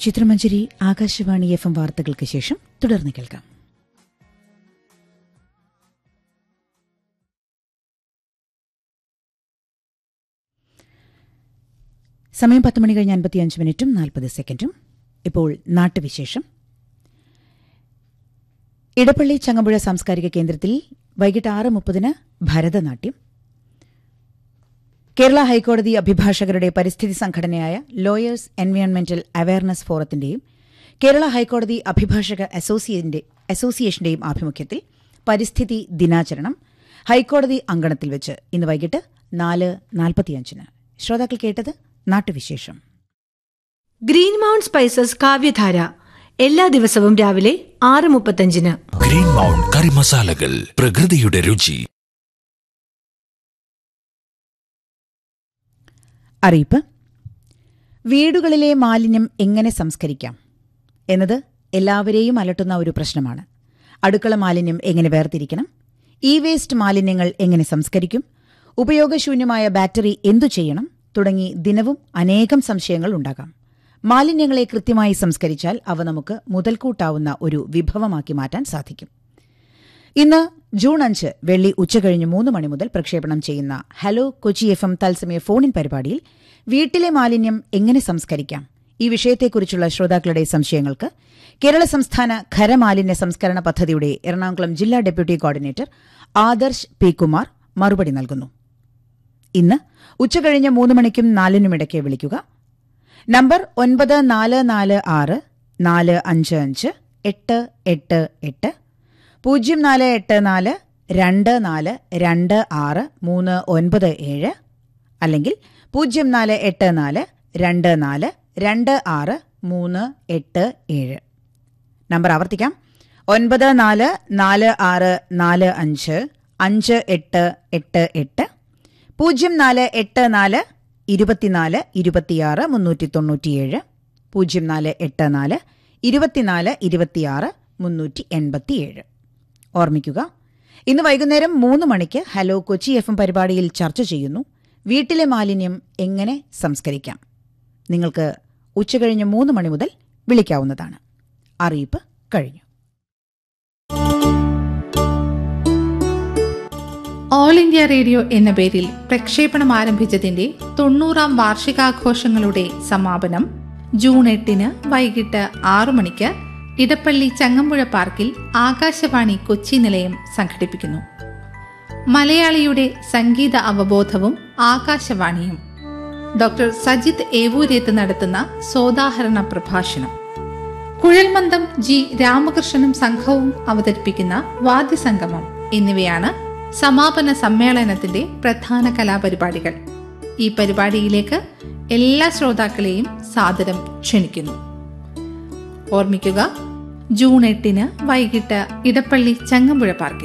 Chithramanjari Akashvani F M വാർത്തകൾക്ക് ശേഷം തുടർന്ന് കേൾക്കാം സമയം പത്ത് മണി കഴിഞ്ഞ് അൻപത്തിയഞ്ച് മിനിറ്റും നാൽപ്പത് സെക്കൻഡും ഇപ്പോൾ നാട്ടുവിശേഷം ഇടപ്പള്ളി ചങ്ങമ്പുഴ സാംസ്കാരിക കേന്ദ്രത്തിൽ വൈകിട്ട് ആറ് മുപ്പതിന് ഭരതനാട്യം കേരള ഹൈക്കോടതി അഭിഭാഷകരുടെ പരിസ്ഥിതി സംഘടനയായ ലോയേഴ്സ് എൻവയോൺമെന്റൽ അവയർനെസ് ഫോറത്തിന്റെയും കേരള ഹൈക്കോടതി അഭിഭാഷക അസോസിയേഷന്റെ- അസോസിയേഷന്റെയും ആഭിമുഖ്യത്തിൽ പരിസ്ഥിതി ദിനാചരണം ഹൈക്കോടതി അങ്കണത്തിൽ വെച്ച് ഇന്ന് വൈകിട്ട് നാല് നാൽപ്പത്തിയഞ്ചിന് ശ്രോതാക്കൾ കേട്ടത് നാട്ടുവിശേഷം ഗ്രീൻ മൗണ്ട് സ്പൈസസ് കാവ്യധാര എല്ലാ ദിവസവും രാവിലെ ആറ് മുപ്പത്തഞ്ചിന് ഗ്രീൻ മൗണ്ട് കറി മസാലകൾ പ്രകൃതിയുടെ രുചി അറിയിപ്പ് വീടുകളിലെ മാലിന്യം എങ്ങനെ സംസ്കരിക്കാം എന്നത് എല്ലാവരെയും അലട്ടുന്ന ഒരു പ്രശ്നമാണ് അടുക്കള മാലിന്യം എങ്ങനെ വേർതിരിക്കണം ഇ വേസ്റ്റ് മാലിന്യങ്ങൾ എങ്ങനെ സംസ്കരിക്കും ഉപയോഗശൂന്യമായ ബാറ്ററി എന്തു ചെയ്യണം തുടങ്ങി ദിനവും അനേകം സംശയങ്ങൾ ഉണ്ടാകാം മാലിന്യങ്ങളെ കൃത്യമായി സംസ്കരിച്ചാൽ അവ നമുക്ക് മുതൽക്കൂട്ടാവുന്ന ഒരു വിഭവമാക്കി മാറ്റാൻ സാധിക്കും ഇന്ന് ജൂൺ അഞ്ച് വെള്ളി ഉച്ചകഴിഞ്ഞ് മൂന്ന് മണി മുതൽ പ്രക്ഷേപണം ചെയ്യുന്ന ഹലോ കൊച്ചി എഫ് എം തത്സമയ ഫോണിൻ പരിപാടിയിൽ വീട്ടിലെ മാലിന്യം എങ്ങനെ സംസ്കരിക്കാം ഈ വിഷയത്തെക്കുറിച്ചുള്ള ശ്രോതാക്കളുടെ സംശയങ്ങൾക്ക് കേരള സംസ്ഥാന ഖരമാലിന്യ സംസ്കരണ പദ്ധതിയുടെ എറണാകുളം ജില്ലാ deputy coordinator Adarsh P Kumar മറുപടി നൽകുന്നു ഇന്ന് ഉച്ചകഴിഞ്ഞ് മൂന്ന് മണിക്കും നാലിനുമിടയ്ക്ക് വിളിക്കുക നമ്പർ ഒൻപത് നാല് നാല് ആറ് നാല് അഞ്ച് അഞ്ച് എട്ട് എട്ട് എട്ട് പൂജ്യം നാല് എട്ട് നാല് രണ്ട് നാല് രണ്ട് ആറ് മൂന്ന് ഒൻപത് ഏഴ് അല്ലെങ്കിൽ പൂജ്യം നാല് എട്ട് നാല് രണ്ട് നാല് രണ്ട് ആറ് മൂന്ന് എട്ട് ഏഴ് നമ്പർ ആവർത്തിക്കാം ഒൻപത് നാല് നാല് ആറ് നാല് അഞ്ച് അഞ്ച് എട്ട് എട്ട് എട്ട് പൂജ്യം നാല് എട്ട് നാല് ഇരുപത്തിനാല് ഇരുപത്തിയാറ് മുന്നൂറ്റി തൊണ്ണൂറ്റിയേഴ് പൂജ്യം നാല് എട്ട് നാല് ഇരുപത്തിനാല് ഇരുപത്തിയാറ് മുന്നൂറ്റി എൺപത്തിയേഴ് ഓർമ്മിക്കുക ഇന്ന് വൈകുന്നേരം മൂന്ന് മണിക്ക് ഹലോ കൊച്ചി എഫ് എം പരിപാടിയിൽ ചർച്ച ചെയ്യുന്നു വീട്ടിലെ മാലിന്യം എങ്ങനെ സംസ്കരിക്കാം നിങ്ങൾക്ക് ഉച്ചകഴിഞ്ഞ് മൂന്ന് മണി മുതൽ വിളിക്കാവുന്നതാണ് അറിയിപ്പ് കഴിഞ്ഞു ഓൾ ഇന്ത്യ റേഡിയോ എന്ന പേരിൽ പ്രക്ഷേപണം ആരംഭിച്ചതിന്റെ തൊണ്ണൂറാം വാർഷികാഘോഷങ്ങളുടെ സമാപനം ജൂൺ എട്ടിന് വൈകിട്ട് ആറു മണിക്ക് ഇടപ്പള്ളി ചങ്ങമ്പുഴ പാർക്കിൽ ആകാശവാണി കൊച്ചി നിലയം സംഘടിപ്പിക്കുന്നു മലയാളിയുടെ സംഗീത അവബോധവും ആകാശവാണിയും ഡോക്ടർ സജിത് ഏവൂരേത്ത് നടത്തുന്ന സോദാഹരണ പ്രഭാഷണം കുഴൽമന്ദം ജി രാമകൃഷ്ണനും സംഘവും അവതരിപ്പിക്കുന്ന വാദ്യസംഗമം എന്നിവയാണ് സമാപന സമ്മേളനത്തിന്റെ പ്രധാന കലാപരിപാടികൾ ഈ പരിപാടിയിലേക്ക് എല്ലാ ശ്രോതാക്കളെയും സാദരം ക്ഷണിക്കുന്നു ഓർമ്മിക്കുക ജൂൺ എട്ടിന് വൈകിട്ട് ഇടപ്പള്ളി ചങ്ങമ്പുഴ പാർക്കിൽ